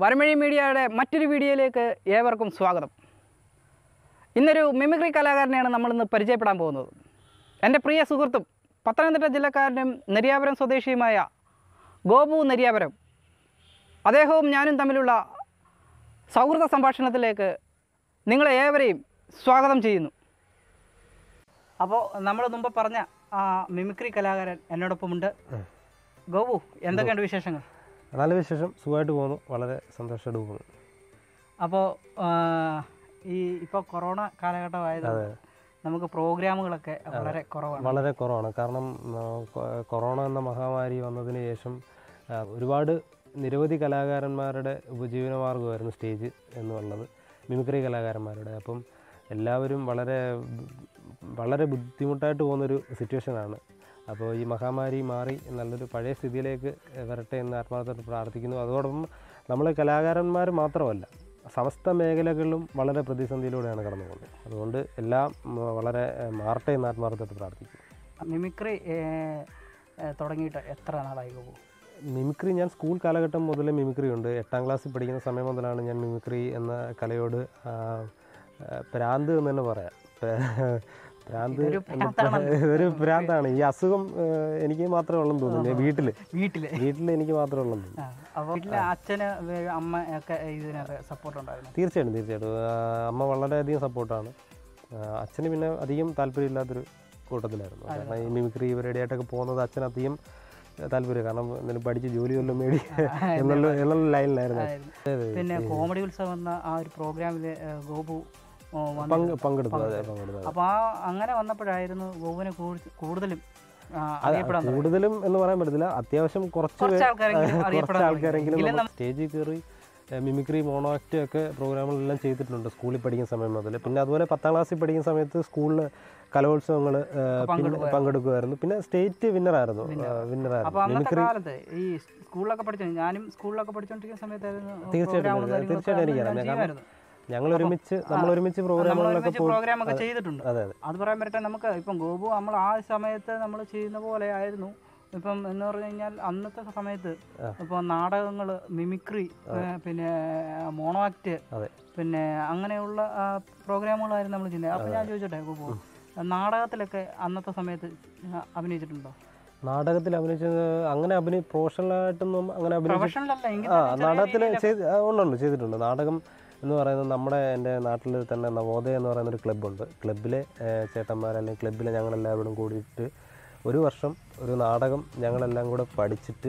വരമഴി മീഡിയയുടെ മറ്റൊരു വീഡിയോയിലേക്ക് ഏവർക്കും സ്വാഗതം ഇന്നൊരു മിമിക്രി കലാകാരനെയാണ് നമ്മളിന്ന് പരിചയപ്പെടാൻ പോകുന്നത് എൻ്റെ പ്രിയ സുഹൃത്തും പത്തനംതിട്ട ജില്ലക്കാരനും നെരിയാപുരം സ്വദേശിയുമായ ഗോപു നെരിയാപുരം അദ്ദേഹവും ഞാനും തമ്മിലുള്ള സൗഹൃദ സംഭാഷണത്തിലേക്ക് നിങ്ങളെ ഏവരെയും സ്വാഗതം ചെയ്യുന്നു അപ്പോൾ നമ്മൾ മുമ്പ് പറഞ്ഞ ആ മിമിക്രി കലാകാരൻ എന്നോടൊപ്പമുണ്ട് ഗോപു എന്തൊക്കെയുണ്ട് വിശേഷങ്ങൾ നല്ല വിശേഷം സുഖമായിട്ട് പോകുന്നു വളരെ സന്തോഷമായിട്ട് പോകുന്നു അപ്പോൾ ഈ ഇപ്പോൾ കൊറോണ കാലഘട്ടമായത് നമുക്ക് പ്രോഗ്രാമുകളൊക്കെ വളരെ കുറവാണ് വളരെ കുറവാണ് കാരണം ആ, കൊ- കൊറോണ എന്ന മഹാമാരി വന്നതിന് ശേഷം ആ, ഒരുപാട് നിരവധി കലാകാരന്മാരുടെ ഉപജീവനമാർഗ്ഗമായിരുന്നു സ്റ്റേജ് എന്നുള്ളത് മിമിക്രി കലാകാരന്മാരുടെ അപ്പം എല്ലാവരും വളരെ ബ്- വളരെ ബുദ്ധിമുട്ടായിട്ട് പോകുന്നൊരു സിറ്റുവേഷനാണ് അപ്പോൾ ഈ മഹാമാരി മാറി നല്ലൊരു പഴയ സ്ഥിതിയിലേക്ക് വരട്ടെ എന്ന് ആത്മാർത്ഥമായിട്ട് പ്രാർത്ഥിക്കുന്നു അതോടൊപ്പം നമ്മൾ കലാകാരന്മാർ മാത്രമല്ല സമസ്ത മേഖലകളിലും വളരെ പ്രതിസന്ധിയിലൂടെയാണ് കടന്നു പോകുന്നത് അതുകൊണ്ട് എല്ലാം ഉം, വളരെ ഏഹ്, മാറട്ടെ എന്ന് ആത്മാർത്ഥമായിട്ട് പ്രാർത്ഥിക്കുന്നു മിമിക്രി ഏ, ഏ, തുടങ്ങിയിട്ട് എത്ര നാളായി ഗോപു മിമിക്രി ഞാൻ സ്കൂൾ കാലഘട്ടം മുതൽ മിമിക്രി ഉണ്ട് എട്ടാം ക്ലാസ്സിൽ പഠിക്കുന്ന സമയം മുതലാണ് ഞാൻ മിമിക്രി എന്ന കലയോട് ആ, ആ, ഭ്രാന്ത് എന്ന് തന്നെ പറയാം ഭ്രാ- ഭ്രാന്ത് ഇതൊരു എന്ന് ഭ്രാന്താണല്ലോ. ഇതൊരു ഭ്രാന്താണ് ഈ അസുഖം ഏ, എനിക്ക് മാത്രമേ ഉള്ളെന്ന് തോന്നുന്നു വീട്ടിൽ വീട്ടിൽ വീട്ടിൽ എനിക്ക് മാത്രമേ ഉള്ളെന്ന് തോന്നുന്നു അപ്പോൾ വീട്ടിലെ അച്ഛന് വേ- അമ്മ ഒക്കെ ഇതിനൊക്കെ സപ്പോർട്ട് ഉണ്ടായിരുന്നു തീർച്ചയായിട്ടും തീർച്ചയായിട്ടും ആ, അമ്മ വളരെയധികം സപ്പോർട്ടാണ് അച്ഛന് പിന്നെ അധികം താല്പര്യമില്ലാത്തൊരു കൂട്ടത്തിലായിരുന്നു കാരണം ഈ മിമിക്രി പരിപാടിയായിട്ടൊക്കെ പോകുന്നത് അച്ഛൻ അധികം താല്പര്യം കാരണം എന്തെങ്കിലും പഠിച്ച് ജോലി വല്ലതും മേടി എന്നുള്ള എന്നുള്ള ലൈനിലായിരുന്നു ആയിരുന്നു. പിന്നെ കോമഡി ഉത്സവം എന്ന ആ ഒരു പ്രോഗ്രാമിൽ ഗോപു ഓ, വന്ന് പങ്ക് പങ്കെടുത്തു അതെ പങ്കെടുത്തു അതെ. അപ്പോൾ ആ അങ്ങനെ വന്നപ്പോഴായിരുന്നു ഗോപുവിനെ കൂടു- കൂടുതലും ആ, അറിയപ്പെടാൻ തുടങ്ങിയത്. കൂടുതലും എന്ന് പറയാൻ പറ്റത്തില്ല അത്യാവശ്യം കുറച്ച് കുറച്ച് പേ- ആൾക്കാരെങ്കിലും കുറച്ച് അറിയപ്പെടാൻ ആൾക്കാരെങ്കിലും തുടങ്ങി. നമ്മൾ സ്റ്റേജിൽ കയറി ഏ, മിമിക്രി മോണോ ആക്ട് ഒക്കെ പ്രോഗ്രാമുകളെല്ലാം ചെയ്തിട്ടുണ്ട് സ്കൂളിൽ പഠിക്കുന്ന സമയം മുതൽ പിന്നെ അതുപോലെ പത്താം ക്ലാസ്സിൽ പഠിക്കുന്ന സമയത്ത് സ്കൂളിൽ കലോത്സവങ്ങൾ പിന്നെ പങ്കെടുക്കുമായിരുന്നു പിന്നെ സ്റ്റേറ്റ് വിന്നറായിരുന്നു വിന്നറായിരുന്നു അപ്പോൾ അന്നത്തെ കാലത്ത് ഈ സ്കൂളിലൊക്കെ പഠിച്ചു ഞാനും സ്കൂളിലൊക്കെ പഠിച്ചുകൊണ്ടിരിക്കുന്ന സമയത്തായിരുന്നു പ്രോഗ്രാമുകളും കാര്യങ്ങളൊക്കെ തീർച്ചയായിട്ടും എനിക്കറിയാം. എല്ലാം ചെയ്യുമായിരുന്നു. ഞങ്ങൾ ഒരുമിച്ച് നമ്മൾ ഒരുമിച്ച് നമ്മൾ പ്രോഗ്രാമുകളിലൊക്കെ ഒരുമിച്ച് പ്രോഗ്രാം ഒക്കെ ചെയ്തിട്ടുണ്ട് അതെ അതെ അത് പറയാൻ പറ്റട്ടെ നമുക്ക് ഇപ്പം ഗോപു നമ്മൾ ആ സമയത്ത് നമ്മൾ ചെയ്യുന്ന പോലെ ആയിരുന്നു ഇപ്പം എന്ന് പറഞ്ഞു കഴിഞ്ഞാൽ അന്നത്തെ സമയത്ത് ഇപ്പോൾ നാടകങ്ങൾ മിമിക്രി ഏഹ് പിന്നെ മോണോ ആക്ട് അതെ. പിന്നെ അങ്ങനെയുള്ള ആ, പ്രോഗ്രാമുകളായിരുന്നു നമ്മൾ ചെയ്യുന്നത് അപ്പം ഞാൻ ചോദിച്ചോട്ടെ ഗോപു നാടകത്തിലൊക്കെ അന്നത്തെ സമയത്ത് ആ, അഭിനയിച്ചിട്ടുണ്ടോ നാടകത്തിൽ അഭിനയിച്ചത് അങ്ങനെ അഭിനയി പ്രൊഫഷണലായിട്ടൊന്നും അങ്ങനെ അഭിനയിച്ച പ്രൊഫഷണൽ അല്ല എങ്കിൽ ആ തന്നെ ചെറിയ നാടകത്തിൽ രീതിയിലൊക്കെ- ചെയ്ത് ആ, ഉണ്ടുണ്ട് ചെയ്തിട്ടുണ്ട് നാടകം എന്ന് പറയുന്നത് നമ്മുടെ എൻ്റെ നാട്ടിൽ തന്നെ നവോദയ എന്ന് പറയുന്ന ഒരു ക്ലബ്ബുണ്ട് ക്ലബ്ബിലെ ഏഹ്, ചേട്ടന്മാർ അല്ലെങ്കിൽ ക്ലബ്ബിലെ ഞങ്ങളെല്ലാവരും കൂടിയിട്ട് ഒരു വർഷം ഒരു നാടകം ഞങ്ങളെല്ലാം കൂടെ പഠിച്ചിട്ട്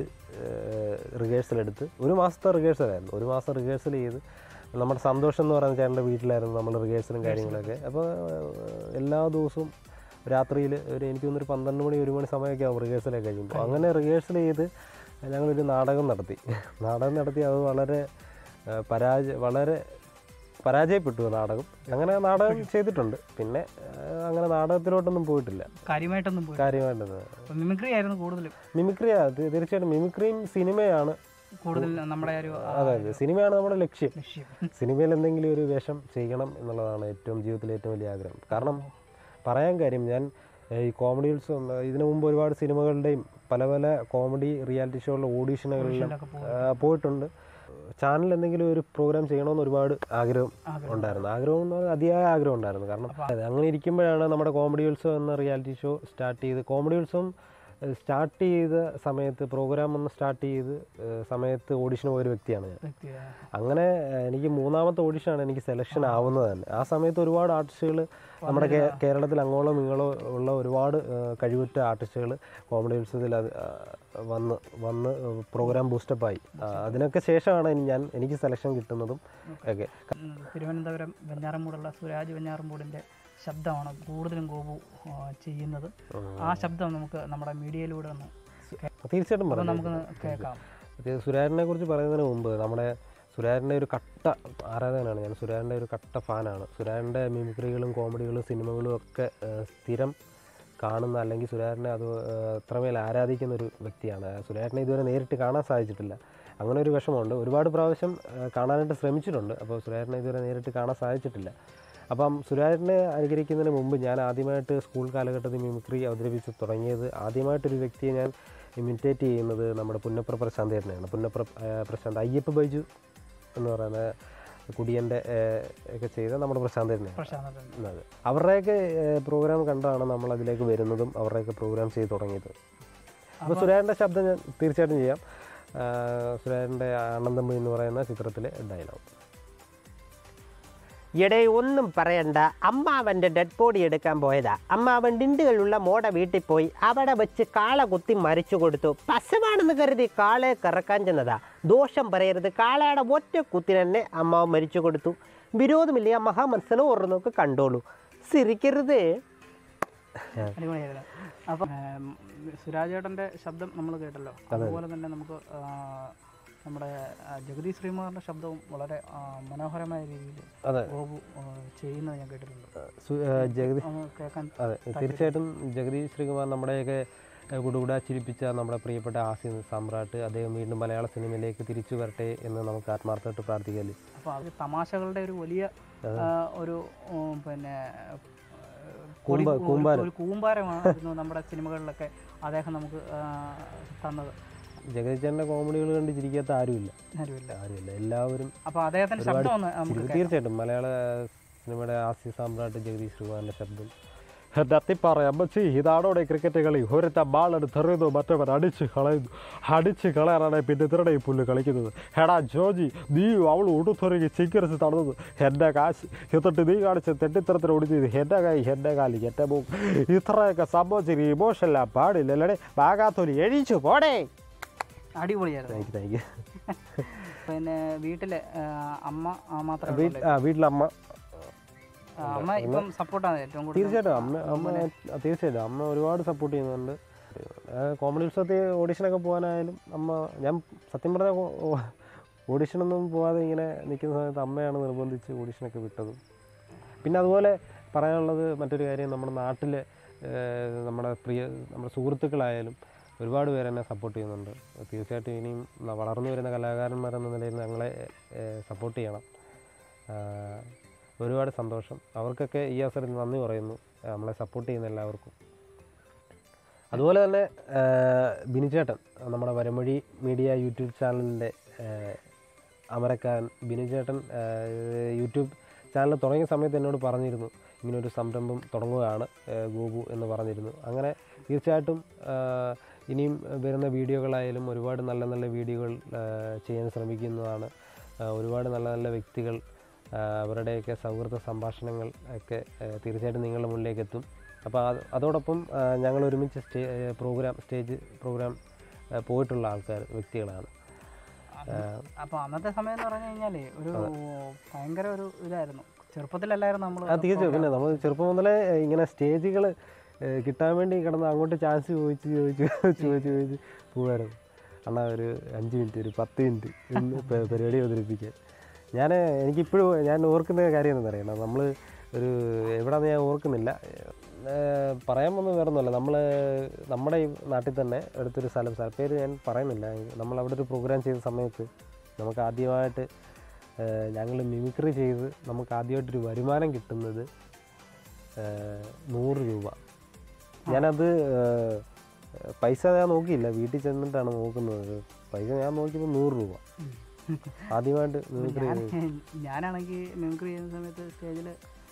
റിഹേഴ്സൽ എടുത്ത് ഒരു മാസത്തെ റിഹേഴ്സലായിരുന്നു ഒരു മാസം റിഹേഴ്സൽ ചെയ്ത് നമ്മുടെ സന്തോഷം എന്ന് പറയുന്ന ചേട്ടൻ്റെ വീട്ടിലായിരുന്നു നമ്മൾ റിഹേഴ്സലും കാര്യങ്ങളൊക്കെ അപ്പോൾ എല്ലാ ദിവസവും രാത്രിയിൽ ഒരു എനിക്ക് തോന്നുന്നു ഒരു പന്ത്രണ്ട് മണി ഒരു മണി സമയമൊക്കെ ആവും റിഹേഴ്സലൊക്കെ കഴിയുമ്പോൾ അങ്ങനെ റിഹേഴ്സൽ ചെയ്ത് ഞങ്ങളൊരു നാടകം നടത്തി നാടകം നടത്തി അത് വളരെ ആ, പരാജയ വളരെ പരാജയപ്പെട്ടു നാടകം അങ്ങനെ നാടകം ചെയ്തിട്ടുണ്ട് പിന്നെ ആ, അങ്ങനെ നാടകത്തിലോട്ടൊന്നും പോയിട്ടില്ല കാര്യമായിട്ടൊന്നും പോയി കാര്യമായിട്ടത് അപ്പം മിമിക്രി ആയിരുന്നു കൂടുതലും മിമിക്രിയാ തീ- തീർച്ചയായിട്ടും മിമിക്രിയും സിനിമയാണ് കൂടുതൽ നമ്മുടെ ഒരു ആ, അതെ അതെ സിനിമയാണ് നമ്മുടെ ലക്ഷ്യം ലക്ഷ്യം സിനിമയിൽ എന്തെങ്കിലും ഒരു വേഷം ചെയ്യണം എന്നുള്ളതാണ് ഏറ്റവും ജീവിതത്തിലെ ഏറ്റവും വലിയ ആഗ്രഹം കാരണം പറയാൻ കാര്യം ഞാൻ ഏഹ്, ഈ കോമഡി ഉത്സവം ഏഹ്, ഇതിനു മുമ്പ് ഒരുപാട് സിനിമകളുടെയും പല പല കോമഡി റിയാലിറ്റി ഷോകളുടെ ഓഡീഷനുകളിലും ഒക്കെ പോകും ആ, പോയിട്ടുണ്ട് ചാനൽ എന്തെങ്കിലും ഒരു പ്രോഗ്രാം ചെയ്യണമെന്ന് ഒരുപാട് ആഗ്രഹം ഉണ്ടായിരുന്നു ആഗ്രഹം എന്ന് പറഞ്ഞാൽ അതിയായ ആഗ്രഹം ഉണ്ടായിരുന്നു കാരണം അതെ, അങ്ങനെ ഇരിക്കുമ്പോഴാണ് നമ്മുടെ കോമഡി ഉത്സവം എന്ന റിയാലിറ്റി ഷോ സ്റ്റാർട്ട് ചെയ്ത് കോമഡി ഉത്സവം സ്റ്റാർട്ട് ചെയ്ത സമയത്ത് പ്രോഗ്രാം ഒന്ന് സ്റ്റാർട്ട് ചെയ്ത് ഏഹ്, സമയത്ത് ഓഡിഷന് പോയൊരു വ്യക്തിയാണ് ഞാൻ വ്യക്തിയാണ് അങ്ങനെ ഏഹ്, എനിക്ക് മൂന്നാമത്തെ ഓഡിഷനാണ് എനിക്ക് സെലക്ഷൻ ആവുന്നത് തന്നെ ആ സമയത്ത് ഒരുപാട് ആർട്ടിസ്റ്റുകൾ നമ്മുടെ കേ- കേരളത്തിൽ അങ്ങോളം ഇങ്ങോളം ഉള്ള ഒരുപാട് ഏഹ്, കഴിവുറ്റ ആർട്ടിസ്റ്റുകൾ കോമഡി ഉത്സവത്തിൽ അത് ആ, വന്ന് വന്ന് പ്രോഗ്രാം ബൂസ്റ്റപ്പായി അതിനൊക്കെ ശേഷമാണ് ഇനി ഞാൻ എനിക്ക് സെലക്ഷൻ കിട്ടുന്നതും ഒക്കെ ഉം, തിരുവനന്തപുരം വെഞ്ഞാറമൂടുള്ള സുരാജ് വെഞ്ഞാറമൂടിൻ്റെ ശബ്ദമാണ് കൂടുതലും ഗോപു ആ, ചെയ്യുന്നത് ആ ശബ്ദം നമുക്ക് നമ്മുടെ മീഡിയയിലൂടെ ഒന്ന് തീർച്ചയായിട്ടും അപ്പം പറഞ്ഞു നമുക്ക് കേൾക്കാം സുരാരിനെ കുറിച്ച് പറയുന്നതിന് മുമ്പ് നമ്മുടെ സുരാരിൻ്റെ ഒരു കട്ട ആരാധകനാണ് ഞാൻ സുരാരിൻ്റെ ഒരു കട്ട ഫാനാണ് സുരാരിൻ്റെ മിമിക്രികളും കോമഡികളും സിനിമകളും ഒക്കെ ഏഹ്, സ്ഥിരം കാണുന്ന അല്ലെങ്കിൽ സുരാരിനെ അത് ഏഹ്, അത്രമേൽ ആരാധിക്കുന്ന ഒരു വ്യക്തിയാണ് സുരാരിനെ ഇതുവരെ നേരിട്ട് കാണാൻ സാധിച്ചിട്ടില്ല അങ്ങനെ ഒരു വിഷമമുണ്ട് ഒരുപാട് പ്രാവശ്യം ഏഹ്, കാണാനായിട്ട് ശ്രമിച്ചിട്ടുണ്ട് അപ്പോൾ സുരാരിനെ ഇതുവരെ നേരിട്ട് കാണാൻ സാധിച്ചിട്ടില്ല അപ്പം സുരാജിനെ അനുകരിക്കുന്നതിന് മുമ്പ് ഞാൻ ആദ്യമായിട്ട് സ്കൂൾ കാലഘട്ടത്തിൽ മിമിക്രി അവതരിപ്പിച്ച് തുടങ്ങിയത് ആദ്യമായിട്ടൊരു വ്യക്തിയെ ഞാൻ ഇമിറ്റേറ്റ് ചെയ്യുന്നത് നമ്മുടെ പുന്നപ്ര പ്രശാന്ത് ചേട്ടനെയാണ് പുന്നപ്ര ആ, പ്രശാന്ത് അയ്യപ്പ ബൈജു എന്ന് പറയുന്ന കുടിയൻ്റെ ഒക്കെ ചെയ്ത നമ്മുടെ പ്രശാന്ത് തന്നെയാണ് പ്രശാന്ത് അതെ അവരുടെയൊക്കെ പ്രോഗ്രാം കണ്ടാണ് നമ്മൾ അതിലേക്ക് വരുന്നതും അവരുടെയൊക്കെ പ്രോഗ്രാം ചെയ്ത് തുടങ്ങിയത് അപ്പോൾ സുരേഷിൻ്റെ ശബ്ദം ഞാൻ തീർച്ചയായിട്ടും ചെയ്യാം ആ, സുരേഷിൻ്റെ ആനന്ദമ്പി എന്ന് പറയുന്ന ചിത്രത്തിലെ ഡയലോഗ് എടേ ഒന്നും പറയണ്ട അമ്മാവൻ്റെ ഡെഡ് ബോഡി എടുക്കാൻ പോയതാ അമ്മാവൻ ഡിണ്ടുകളുള്ള മോടെ വീട്ടിൽ പോയി അവിടെ വെച്ച് കാള കുത്തി മരിച്ചു കൊടുത്തു പശവാണെന്ന് കരുതി കാളയെ കറക്കാൻ ചെന്നതാ ദോഷം പറയരുത് കാളയുടെ ഒറ്റ കുത്തിന് തന്നെ അമ്മാവൻ മരിച്ചു കൊടുത്തു വിരോധമില്ല ആ മഹാമത്സരം ഓർന്നൊക്കെ കണ്ടോളൂ സിരിക്കരുതേ അടിപൊളിയായിരുന്നു അപ്പം ഏം, സുരാജേട്ടൻ്റെ ശബ്ദം നമ്മൾ കേട്ടല്ലോ അതുപോലെ തന്നെ നമുക്ക് ആ, നമ്മുടെ ആ, ജഗതി ശ്രീകുമാറിൻ്റെ ശബ്ദവും വളരെ ആ, മനോഹരമായ രീതിയിൽ അതെ ഗോപു ആ, ചെയ്യുന്നത് ഞാൻ കേട്ടിട്ടുണ്ട് സു- ആ, ജഗതി ഒന്ന് കേൾക്കാൻ അതെ തീർച്ചയായിട്ടും ജഗദീഷ് ശ്രീകുമാർ നമ്മുടെയൊക്കെ ഏഹ്, കുടുകുടാ ചിരിപ്പിച്ച നമ്മുടെ പ്രിയപ്പെട്ട ഹാസ്യ സാമ്രാട്ട് അദ്ദേഹം വീണ്ടും മലയാള സിനിമയിലേക്ക് തിരിച്ചു വരട്ടെ എന്ന് നമുക്ക് ആത്മാർത്ഥമായിട്ട് പ്രാർത്ഥിക്കാല്ലേ അപ്പോൾ അത് തമാശകളുടെ ഒരു വലിയ ആ, ഒരു ഉം, പിന്നെ ആ, കൂമ്പ- ഒരു- കൂമ്പാരം. ഒരു കൂമ്പാരമായിരുന്നു നമ്മുടെ സിനിമകളിലൊക്കെ അദ്ദേഹം നമുക്ക് ആ, തന്നത് ജഗദീശൻ്റെ കോമഡികൾ കണ്ട് ചിരിക്കാത്ത ആരുമില്ല ആരുമില്ല ആരുമില്ല എല്ലാവരും അപ്പോൾ അദ്ദേഹത്തിൻ്റെ ശബ്ദം ഒന്ന് നമുക്ക് ചിരിക്കും. തീർച്ചയായിട്ടും മലയാള സിനിമയുടെ ഹാസ്യ സാമ്രാട്ട് ജഗദീഷ് ശ്രീകുമാറിൻ്റെ ശബ്ദം എത്തിപ്പാറ അമ്മച്ചി ഇതാണോടെ ക്രിക്കറ്റ് കളി ഒരുത്ത ബാളെടുത്ത് എറിയുന്നു മറ്റവൻ അടിച്ച് കളയുന്നു അടിച്ച് കളയാനാണ് പിന്നെ ഇതിരുടെ ഈ പുല്ല് കളിക്കുന്നത് എടാ ജോജി നീ അവൾ ഉടുത്തൊരുങ്ങി ചിക്കരച്ച് തടന്നത് എൻ്റെ കാശ് എന്നിട്ട് നീ കാണിച്ച തെറ്റിത്തരത്തിൽ ഓടിച്ചത് എൻ്റെ കൈ എൻ്റെ കാലി എൻ്റെ മൂക്ക് ഇത്രയൊക്കെ സംഭവിച്ചിരി ഇമോഷനല്ല പാടില്ലല്ലേ ബാഗാത്തൊലി എഴിച്ചു പോടേ അടിപൊളിയായിരുന്നു താങ്ക് യു താങ്ക് യു പിന്നെ വീട്ടിലെ ആ, അമ്മ ആ, മാത്രമേ വീട്ടിൽ ആ വീട്ടിലമ്മ ആ, അമ്മ ഇപ്പം സപ്പോർട്ടാണ് ഏറ്റവും കൂടുതൽ തീർച്ചയായിട്ടും അമ്മ അമ്മ തീർച്ചയായിട്ടും അമ്മ ഒരുപാട് സപ്പോർട്ട് ചെയ്യുന്നുണ്ട് കോമഡി ഉത്സവത്തിൽ ഓഡിഷനൊക്കെ പോകാനായാലും അമ്മ ഞാൻ സത്യം പറഞ്ഞാൽ ഓഡിഷനൊന്നും പോകാതെ ഇങ്ങനെ നിൽക്കുന്ന സമയത്ത് അമ്മയാണ് നിർബന്ധിച്ച് ഓഡിഷനൊക്കെ വിട്ടതും പിന്നെ അതുപോലെ പറയാനുള്ളത് മറ്റൊരു കാര്യം നമ്മുടെ നാട്ടിലെ ഏഹ്, നമ്മുടെ പ്രിയ നമ്മുടെ സുഹൃത്തുക്കളായാലും ഒരുപാട് പേര് എന്നെ സപ്പോർട്ട് ചെയ്യുന്നുണ്ട് തീർച്ചയായിട്ടും ഇനിയും ന- വളർന്നു വരുന്ന കലാകാരന്മാരെന്ന നിലയിൽ ഞങ്ങളെ സപ്പോർട്ട് ചെയ്യണം ആഹ്, ഒരുപാട് സന്തോഷം അവർക്കൊക്കെ ഈ അവസരത്തിൽ നന്ദി പറയുന്നു നമ്മളെ സപ്പോർട്ട് ചെയ്യുന്ന എല്ലാവർക്കും അതുപോലെ തന്നെ ആഹ്, ബിനുചേട്ടൻ നമ്മുടെ വരമൊഴി മീഡിയ യൂട്യൂബ് ചാനലിൻ്റെ അമരക്കാരൻ ബിനുചേട്ടൻ ആഹ്, യൂട്യൂബ് ചാനൽ തുടങ്ങിയ സമയത്ത് എന്നോട് പറഞ്ഞിരുന്നു ഇങ്ങനൊരു സംരംഭം തുടങ്ങുകയാണ് ആഹ്, ഗോപു എന്ന് പറഞ്ഞിരുന്നു അങ്ങനെ തീർച്ചയായിട്ടും ആഹ്, ഇനിയും വരുന്ന വീഡിയോകളായാലും ഒരുപാട് നല്ല നല്ല വീഡിയോകൾ ആഹ്, ചെയ്യാൻ ശ്രമിക്കുന്നതാണ് ആഹ്, ഒരുപാട് നല്ല നല്ല വ്യക്തികൾ ആഹ്, അവരുടെയൊക്കെ സൗഹൃദ സംഭാഷണങ്ങൾ ഒക്കെ ആഹ്, തീർച്ചയായിട്ടും നിങ്ങളുടെ മുന്നിലേക്ക് എത്തും അപ്പോൾ അത് അതോടൊപ്പം ആഹ്, ഞങ്ങൾ ഒരുമിച്ച് സ്റ്റേ പ്രോഗ്രാം സ്റ്റേജ് പ്രോഗ്രാം ആഹ്, പോയിട്ടുള്ള ആൾക്കാർ വ്യക്തികളാണ് അപ്പോൾ അന്നത്തെ സമയം എന്ന് പറഞ്ഞു കഴിഞ്ഞാൽ ഒരു ഭയങ്കര ഒരു ഇതായിരുന്നു ചെറുപ്പത്തിലല്ലായിരുന്നു നമ്മൾ ആ തീർച്ചയായും പിന്നെ നമ്മൾ ചെറുപ്പം മുതലേ ഏഹ്, ഇങ്ങനെ സ്റ്റേജുകൾ കിട്ടാൻ വേണ്ടി കിടന്ന് അങ്ങോട്ട് ചാൻസ് ചോദിച്ച് ചോദിച്ച് ചോദിച്ച് ചോദിച്ച് പോകായിരുന്നു അണ്ണാ ഒരു അഞ്ച് മിനിറ്റ് ഒരു പത്ത് മിനിറ്റ് ഇന്ന് പ- പരിപാടി അവതരിപ്പിക്കാൻ ഞാൻ എനിക്കിപ്പോഴും ഞാൻ ഓർക്കുന്ന കാര്യം എന്താ പറയുക നമ്മൾ ഒരു എവിടെയാണെന്ന് ഞാൻ ഓർക്കുന്നില്ല ഏഹ്, പറയാൻ വന്ന വേറൊന്നുമല്ല നമ്മൾ നമ്മുടെ ഈ നാട്ടിൽ തന്നെ അടുത്തൊരു സ്ഥലം സ്ഥലപ്പേര് ഞാൻ പറയുന്നില്ല നമ്മൾ അവിടെ ഒരു പ്രോഗ്രാം ചെയ്ത സമയത്ത് നമുക്ക് ആദ്യമായിട്ട് ഞങ്ങൾ മിമിക്രി ചെയ്ത് നമുക്ക് ആദ്യമായിട്ടൊരു വരുമാനം കിട്ടുന്നത് ഏഹ്, നൂറ് രൂപ ഞാനത് ഏഹ്, പൈസ ഞാൻ നോക്കിയില്ല വീട്ടിൽ ചെന്നിട്ടാണ് നോക്കുന്നത് പൈസ ഞാൻ നോക്കിയപ്പോൾ നൂറ് രൂപ ആദ്യമായിട്ട് മിമിക്രി ഞാൻ ഞാനാണെങ്കിൽ മിമിക്രി ചെയ്യുന്ന സമയത്ത് സ്റ്റേജിൽ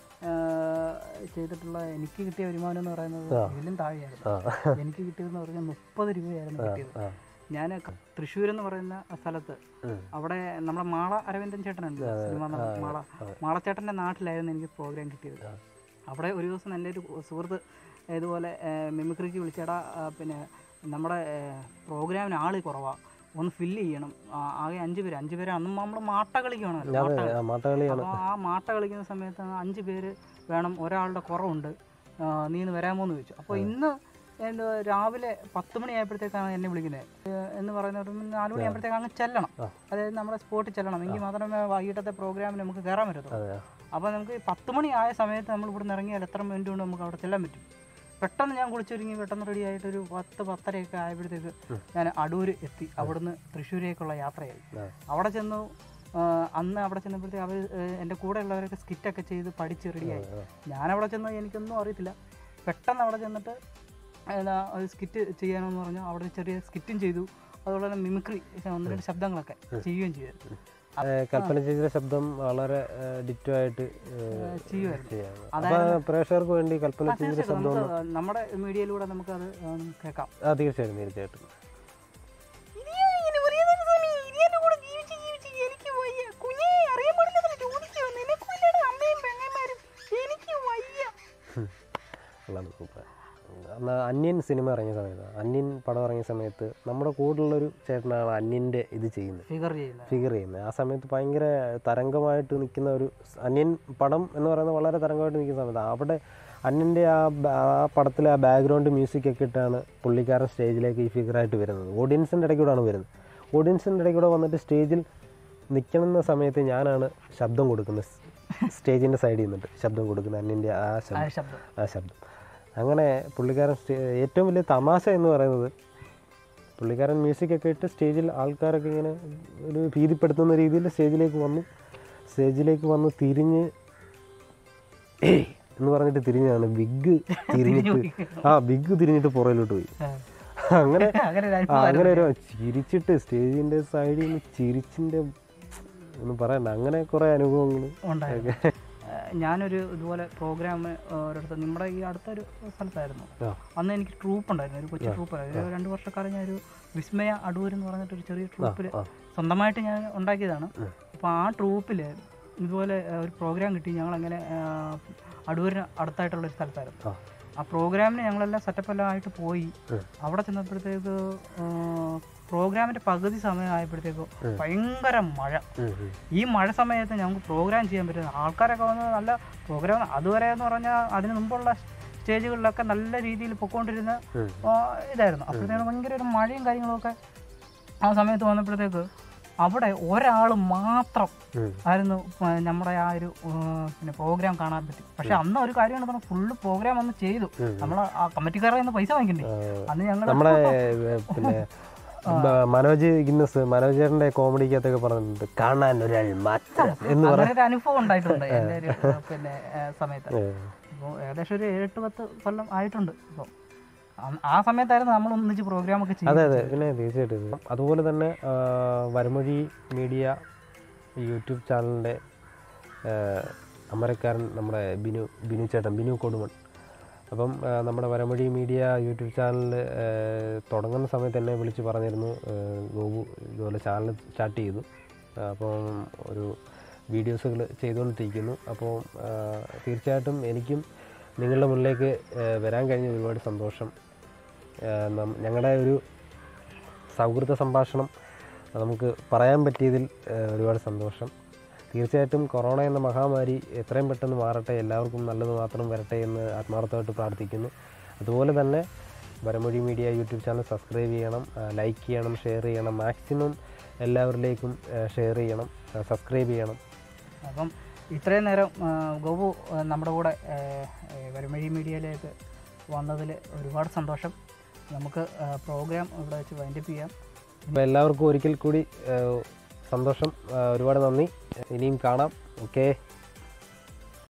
ചെയ്തിട്ടുള്ള എനിക്ക് കിട്ടിയ വരുമാനം എന്ന് പറയുന്നത് ഇതിലും താഴെയായിരുന്നു ആ എനിക്ക് കിട്ടിയതെന്ന് പറഞ്ഞാൽ മുപ്പത് രൂപയായിരുന്നു കിട്ടിയത് ആ ഞാൻ തൃശ്ശൂർ എന്ന് പറയുന്ന സ്ഥലത്ത് ഉം. അവിടെ നമ്മുടെ മാള അരവിന്ദൻ ചേട്ടനുണ്ട് സിനിമ നടൻ മാള മാളച്ചേട്ടൻ്റെ നാട്ടിലായിരുന്നു എനിക്ക് പ്രോഗ്രാം കിട്ടിയത് അവിടെ ഒരു ദിവസം എൻ്റെ ഒരു സുഹൃത്ത് ഇതുപോലെ മിമിക്രിക്ക് വിളിച്ചേടാ ആ, പിന്നെ നമ്മുടെ പ്രോഗ്രാമിന് ആൾ കുറവാണ് ഒന്ന് ഫില്ല് ചെയ്യണം ആ, ആകെ അഞ്ച് പേര് അഞ്ച് പേര് അന്ന് നമ്മൾ മാട്ട കളിക്കുകയാണല്ലോ അതെ മാട്ട ആ, മാട്ടകളിയാണ് അപ്പോൾ ആ മാട്ട കളിക്കുന്ന സമയത്ത് അഞ്ച് പേര് വേണം ഒരാളുടെ കുറവുണ്ട് ആ, നീ ഇന്ന് വരാമോ എന്ന് ചോദിച്ചു അപ്പോൾ ഇന്ന് എന്താ രാവിലെ പത്ത് മണിയായപ്പോഴത്തേക്കാണ് എന്നെ വിളിക്കുന്നത് ഏഹ് എന്ന് പറയുന്നത് ഒരു നാല് മണിയായപ്പോഴത്തേക്ക് അങ്ങ് ചെല്ലണം ആ. അതായത് നമ്മുടെ സ്പോട്ടിൽ ചെല്ലണം എങ്കിൽ മാത്രമേ വൈകിട്ടത്തെ പ്രോഗ്രാമിന് നമുക്ക് കയറാൻ പറ്റത്തുള്ളൂ അതെ അപ്പോൾ നമുക്ക് ഈ പത്ത് മണി ആയ സമയത്ത് നമ്മൾ ഇവിടെ നിന്ന് ഇറങ്ങിയാൽ എത്ര മിനിറ്റ് കൊണ്ട് നമുക്ക് അവിടെ ചെല്ലാൻ പറ്റും പെട്ടെന്ന് ഞാൻ കുളിച്ചൊരുങ്ങി പെട്ടെന്ന് റെഡി ആയിട്ട് ഒരു പത്ത് പത്തരയൊക്കെ ആയപ്പോഴത്തേക്ക് ഞാൻ അടൂര് എത്തി അവിടുന്ന് തൃശ്ശൂരേക്കുള്ള യാത്രയായി ആ. അവിടെ ചെന്നു ആ, അന്ന് അവിടെ ചെന്നപ്പോഴത്തേക്ക് അവർ എൻ്റെ കൂടെ ഉള്ളവരൊക്കെ സ്കിറ്റൊക്കെ ചെയ്ത് പഠിച്ച് റെഡിയായി ഞാനവിടെ ചെന്ന് എനിക്കൊന്നും അറിയത്തില്ല പെട്ടെന്ന് അവിടെ ചെന്നിട്ട് ഏതാ ഒരു സ്കിറ്റ് ചെയ്യാനെന്ന് പറഞ്ഞു അവിടെ ചെറിയ സ്കിറ്റും ചെയ്തു അതുപോലെ തന്നെ മിമിക്രി ഒന്ന് രണ്ട് ശബ്ദങ്ങളൊക്കെ ചെയ്യുകയും ചെയ്തു ഏഹ് കൽപ്പന ചേച്ചിയുടെ ശബ്ദം വളരെ ഡിറ്റോ ആയിട്ട് ഏഹ് ചെയ്യുമായിരുന്നു ചെയ്യാം അപ്പൊ പ്രേക്ഷകർക്ക് വേണ്ടി കൽപ്പന ചേച്ചിയുടെ തീർച്ചയായിട്ടും ശബ്ദം നമുക്ക് നമ്മുടെ മീഡിയയിലൂടെ നമുക്ക് അത് കേൾക്കാം ആ തീർച്ചയായിട്ടും തീർച്ചയായിട്ടും ഉള്ളത് സൂപ്പർ അന്ന് അന്യൻ സിനിമ ഇറങ്ങിയ സമയത്ത് അന്യൻ പടം ഇറങ്ങിയ സമയത്ത് നമ്മുടെ കൂടെയുള്ളൊരു ചേട്ടനാണ് അന്യൻ്റെ ഇത് ചെയ്യുന്നത് ഫിഗർ ചെയ്യുന്നത് ഫിഗർ ചെയ്യുന്നത് ആ സമയത്ത് ഭയങ്കര തരംഗമായിട്ട് നിൽക്കുന്ന ഒരു അന്യൻ പടം എന്ന് പറയുന്നത് വളരെ തരംഗമായിട്ട് നിൽക്കുന്ന സമയത്ത് അവിടെ അന്യൻ്റെ ആ ബ- ആ പടത്തിലെ ആ ബാക്ക്ഗ്രൗണ്ട് മ്യൂസിക് ഒക്കെ ഇട്ടാണ് പുള്ളിക്കാരൻ സ്റ്റേജിലേക്ക് ഈ ഫിഗറായിട്ട് വരുന്നത് ഓഡിയൻസിൻ്റെ ഇടയ്ക്കൂടെയാണ് വരുന്നത് ഓഡിയൻസിൻ്റെ ഇടയ്ക്കൂടെ വന്നിട്ട് സ്റ്റേജിൽ നിൽക്കുന്ന സമയത്ത് ഞാനാണ് ശബ്ദം കൊടുക്കുന്നത് സ്റ്റേജിൻ്റെ സൈഡിൽ നിന്നിട്ട് ശബ്ദം കൊടുക്കുന്നത് അന്യൻ്റെ ആ ആ ശബ്ദം ശബ്ദം ആ ശബ്ദം അങ്ങനെ പുള്ളിക്കാരൻ സ്റ്റേ ഏറ്റവും വലിയ തമാശ എന്ന് പറയുന്നത് പുള്ളിക്കാരൻ മ്യൂസിക്കൊക്കെ ഇട്ട് സ്റ്റേജിൽ ആൾക്കാരൊക്കെ ഇങ്ങനെ ഒരു ഭീതിപ്പെടുത്തുന്ന രീതിയിൽ സ്റ്റേജിലേക്ക് വന്നു സ്റ്റേജിലേക്ക് വന്ന് തിരിഞ്ഞ് ഏയ് എന്ന് പറഞ്ഞിട്ട് തിരിഞ്ഞാണ് ബിഗ് തിരിഞ്ഞിട്ട് ആ ബിഗ് തിരിഞ്ഞിട്ട് പുറയിലോട്ട് പോയി ആ. അങ്ങനെ അങ്ങനെ ഒരു ആ, അനുഭവം അങ്ങനെ ഒരു ചിരിച്ചിട്ട് സ്റ്റേജിൻ്റെ സൈഡിൽ നിന്ന് ചിരിച്ചിൻ്റെ ഒന്നും പറയണ്ട അങ്ങനെ കുറേ അനുഭവങ്ങൾ ഉണ്ടായിരുന്നു ഏഹ് ഞാനൊരു ഇതുപോലെ പ്രോഗ്രാം ഒരിടത്ത് നമ്മുടെ ഈ അടുത്തൊരു സ്ഥലത്തായിരുന്നു ആ അന്ന് എനിക്ക് ട്രൂപ്പ് ഉണ്ടായിരുന്നു ഒരു കൊച്ചു ട്രൂപ്പ് ഒരു രണ്ട് വർഷക്കാലം ഞാൻ ഒരു വിസ്മയ അടൂർ എന്ന് പറഞ്ഞിട്ട് ഒരു ചെറിയ ട്രൂപ്പിൽ ആ. സ്വന്തമായിട്ട് ഞാൻ ഉണ്ടാക്കിയതാണ് ഉം. അപ്പോൾ ആ ട്രൂപ്പിൽ ഇതുപോലെ ഏഹ്, ഒരു പ്രോഗ്രാം കിട്ടി ഞങ്ങളങ്ങനെ ഏഹ്, അടൂരിന് അടുത്തായിട്ടുള്ള ഒരു സ്ഥലത്തായിരുന്നു ആ ആ പ്രോഗ്രാമിന് ഞങ്ങളെല്ലാം സെറ്റപ്പ് എല്ലാം ആയിട്ട് പോയി ഉം. അവിടെ ചെന്നപ്പോഴത്തേക്ക് പ്രോഗ്രാമിൻ്റെ പകുതി സമയം ആയപ്പോഴത്തേക്ക് ഭയങ്കര മഴ ഉം, ഉം. ഈ മഴ സമയത്ത് ഞങ്ങൾക്ക് പ്രോഗ്രാം ചെയ്യാൻ പറ്റുന്നത് ആൾക്കാരൊക്കെ വന്ന് നല്ല പ്രോഗ്രാം അതുവരെ എന്ന് പറഞ്ഞാൽ അതിന് മുമ്പുള്ള സ്റ്റേജുകളിലൊക്കെ നല്ല രീതിയിൽ പൊക്കോണ്ടിരുന്ന ഉം. ആ, ഇതായിരുന്നു അപ്പോഴത്തേക്കും ഭയങ്കര ഒരു മഴയും കാര്യങ്ങളൊക്കെ ആ സമയത്ത് വന്നപ്പോഴത്തേക്ക് അവിടെ ഒരാൾ മാത്രം ഉം. ആയിരുന്നു പ- നമ്മുടെ ആ ഒരു ആ, പിന്നെ പ്രോഗ്രാം കാണാൻ പറ്റി പക്ഷെ അന്ന് ഒരു കാര്യമാണ് പറഞ്ഞാൽ ഫുള്ള് പ്രോഗ്രാം അന്ന് ചെയ്തു നമ്മൾ ആ കമ്മിറ്റിക്കാരെ നിന്ന് പൈസ വാങ്ങിക്കണ്ടേ അന്ന് ഞങ്ങൾ നമ്മുടെ ഏ, പിന്നെ ബ- മനോജ് ഗിന്നസ് മനോജ് ചേട്ടന്റെ കോമഡിക്കകത്തൊക്കെ പറഞ്ഞിട്ടുണ്ട് കാണാൻ ഒരാൾ മാത്രം എന്ന് പറ അങ്ങനെ ഒരു അനുഭവം ഉണ്ടായിട്ടുണ്ട് എൻ്റെ ഒരു ആ, പിന്നെ ആ, സമയത്ത് ഏ, ഇപ്പോൾ ഏകദേശം ഒരു ഏഴെട്ട് പത്ത് കൊല്ലം ആയിട്ടുണ്ട് ഇപ്പോൾ ആ സമയത്തായിരുന്നു നമ്മൾ ഒന്നിച്ച് പ്രോഗ്രാം ഒക്കെ അതെ ചെയ്തത് അതെ പിന്നെ തീർച്ചയായിട്ടും അതുപോലെ തന്നെ ആ, വരമൊഴി മീഡിയ യൂട്യൂബ് ചാനലിൻ്റെ അമരക്കാരൻ നമ്മുടെ ബിനു ബിനു ചേട്ടൻ ബിനു കൊടുമൺ അപ്പം ആ, നമ്മുടെ വരമൊഴി മീഡിയ യൂട്യൂബ് ചാനൽ തുടങ്ങുന്ന സമയത്ത് എന്നെ വിളിച്ച് പറഞ്ഞിരുന്നു ആ, ഗോപു ഇതുപോലെ ചാനൽ സ്റ്റാർട്ട് ചെയ്തു ആ, അപ്പം ഒരു വീഡിയോസുകൾ ചെയ്തുകൊണ്ടിരിക്കുന്നു അപ്പോൾ ആ, തീർച്ചയായിട്ടും എനിക്കും നിങ്ങളുടെ മുന്നിലേക്ക് ആ, വരാൻ കഴിഞ്ഞ ഒരുപാട് സന്തോഷം ഞങ്ങളുടെ ഒരു സൗഹൃദ സംഭാഷണം നമുക്ക് പറയാൻ പറ്റിയതിൽ ആ, ഒരുപാട് സന്തോഷം തീർച്ചയായിട്ടും കൊറോണ എന്ന മഹാമാരി എത്രയും പെട്ടെന്ന് മാറട്ടെ എല്ലാവർക്കും നല്ലത് മാത്രം വരട്ടെ എന്ന് ആത്മാർത്ഥമായിട്ട് പ്രാർത്ഥിക്കുന്നു അതുപോലെ തന്നെ Varamozhi media YouTube channel subscribe ചെയ്യണം ലൈക്ക് ചെയ്യണം ഷെയർ ചെയ്യണം മാക്സിമം എല്ലാവരിലേക്കും ഷെയർ ചെയ്യണം സബ്സ്ക്രൈബ് ചെയ്യണം അപ്പം ഇത്രയും നേരം ആ, ഗോപു ആ, നമ്മുടെ കൂടെ ആ, ഏ, വരമഴി മീഡിയയിലേക്ക് വന്നതിൽ ഒരുപാട് സന്തോഷം നമുക്ക് പ്രോഗ്രാം ഇവിടെ വെച്ച് വൈൻഡപ്പ് ചെയ്യാം അപ്പോൾ എല്ലാവർക്കും ഒരിക്കൽ കൂടി ആ, സന്തോഷം ആ, ഒരുപാട് നന്ദി ഇനിയും കാണാം ഓക്കേ